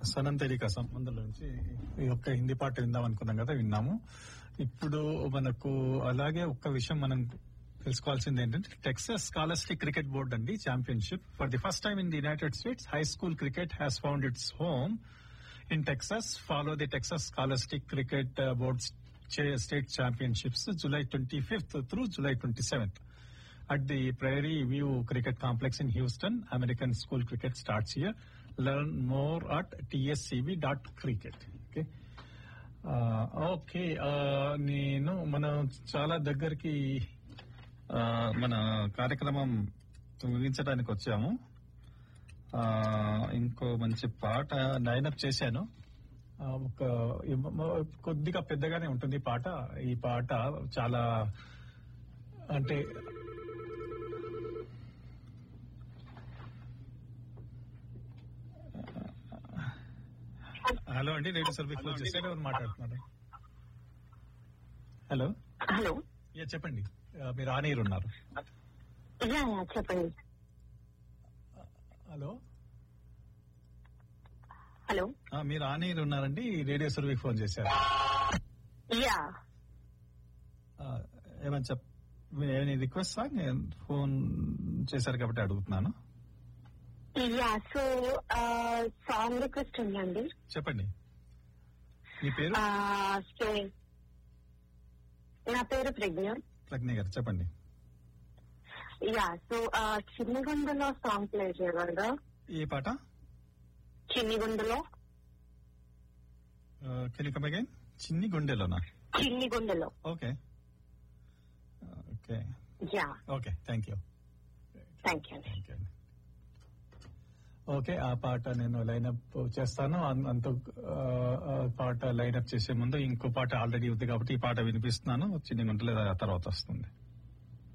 సనంతరిక సంబంధం నుంచి ఈ యొక్క హిందీ పాట విందాం అనుకున్నాం కదా విన్నాము ఇప్పుడు మనకు అలాగే ఒక్క విషయం మనం తెలుసుకోవాల్సింది ఏంటంటే టెక్సస్ స్కాలర్స్టిక్ క్రికెట్ బోర్డ్ అండి championship for the first time in the United States high school cricket has found its home in Texas follow the Texas scholastic cricket board state championships July twenty fifth through July twenty seventh at the Prairie View Cricket Complex in Houston. American school cricket starts here. Learn more at tscb.cricket. Okay. Okay నేను మనం చాలా దగ్గరికి ఆ, మన కార్యక్రమం ముగించడానికి వచ్చాము ఆ, ఇంకో మంచి పాట లైనప్ చేశాను ఆ, ఒక కొద్దిగా పెద్దగానే ఉంటుంది ఈ పాట ఈ పాట చాలా అంటే హలో అండి రేడియో సర్వీస్ ఫోన్ చేశారు ఎవరు మాట్లాడుతున్నారు హలో హలో యా చెప్పండి ఆ, మీరు ఆనీరు ఉన్నారు యా యా చెప్పండి హలో హలో ఆ, మీరు ఆనీరు ఉన్నారండి రేడియో సర్వీస్ ఫోన్ చేశారు యా ఆ, ఏమని చెప్ ఏమైనా రిక్వెస్ట్ నేను ఫోన్ చేశారు కాబట్టి అడుగుతున్నాను యా సో సాంగ్ రిక్వెస్ట్ ఉందండి చెప్పండి మీ పేరు సో నా పేరు ప్రజ్ఞ ప్రజ్ఞ గారు చెప్పండి యా సో చిన్నిగుండలో సాంగ్ ప్లే చేయగలరా ఏ పాట చిన్నిగుండలో కెన్ అగైన్ చిన్ని గుండెలోనా చిన్నిగుండలో okay okay yeah okay thank you thank you thank you okay ఆ పాట నేను లైనప్ చేస్తాను అన్- అంత ఆ, ఆ పాట లైనప్ చేసే ముందు ఇంకో పాట ఆల్రెడీ ఉంది కాబట్టి ఈ పాట వినిపిస్తున్నాను చిన్న గుంటలు తర్వాత వస్తుంది